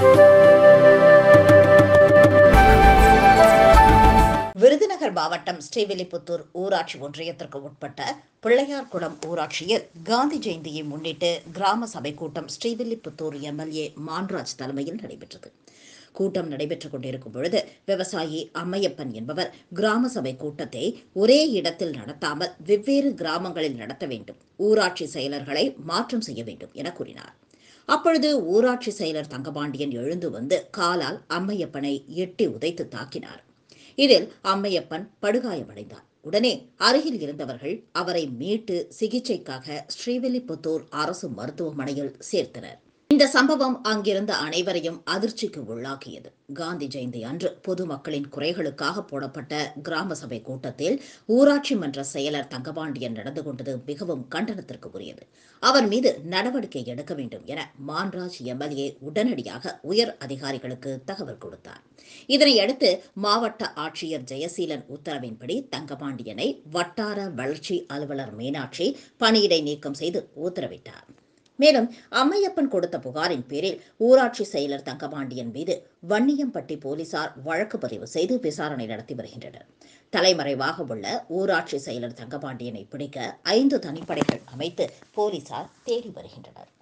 விருதுநகர் மாவட்டம் ஸ்ரீவில்லிபுத்தூர் ஊராட்சி ஒன்றியத்திற்கு உட்பட்ட பிள்ளையார்குளம் ஊராட்சியில் காந்தி ஜெயந்தியை முன்னிட்டு கிராம சபை கூட்டம் ஸ்ரீவில்லிபுத்தூர் எம்எல்ஏ மான்ராஜ் தலைமையில் நடைபெற்றது கூட்டம் நடைபெற்றுக் கொண்டிருக்கும் பொழுது விவசாயி அம்மையப்பன் என்பவர் கிராம சபை கூட்டத்தை ஒரே இடத்தில் நடத்தாமல் வெவ்வேறு கிராமங்களில் நடத்த வேண்டும் ஊராட்சி செயலர்களை மாற்றம் செய்ய வேண்டும் என கூறினார் அப்பொழுது ஊராட்சி செயலர் தங்கபாண்டியன் எழுந்து வந்து காலால் அம்மையப்பனை எட்டி உதைத்து தாக்கினார் இதில் அம்மையப்பன் படுகாயமடைந்தார் உடனே அருகில் இருந்தவர்கள் அவரை மீட்டு சிகிச்சைக்காக ஸ்ரீவில்லிபுத்தூர் அரசு மருத்துவமனையில் சேர்த்தனர் இந்த சம்பவம் அங்கிருந்த அனைவரையும் அதிர்ச்சிக்கு உள்ளாக்கியது காந்தி ஜெயந்தி அன்று பொதுமக்களின் குறைகளுக்காக போடப்பட்ட கிராம சபை கூட்டத்தில் ஊராட்சி மன்ற செயலர் தங்கபாண்டியன் நடந்து கொண்டது மிகவும் கண்டனத்திற்கு உரியது அவர் மீது நடவடிக்கை எடுக்க வேண்டும் என மான்ராஜ் எம்எல்ஏ உடனடியாக உயர் அதிகாரிகளுக்கு தகவல் கொடுத்தார் இதனையடுத்து மாவட்ட ஆட்சியர் ஜெயசீலன் உத்தரவின்படி தங்கபாண்டியனை வட்டார வளர்ச்சி அலுவலர் மீனாட்சி பணியிடை நீக்கம் செய்து உத்தரவிட்டார் மேலும் அம்மையப்பன் கொடுத்த புகாரின் பேரில் ஊராட்சி செயலர் தங்கபாண்டியன் மீது வன்னியம்பட்டி போலீசார் வழக்கு பதிவு செய்து விசாரணை நடத்தி வருகின்றனர் தலைமறைவாக உள்ள ஊராட்சி செயலர் தங்கபாண்டியனை பிடிக்க ஐந்து தனிப்படைகள் அமைத்து போலீசார் தேடி வருகின்றனர்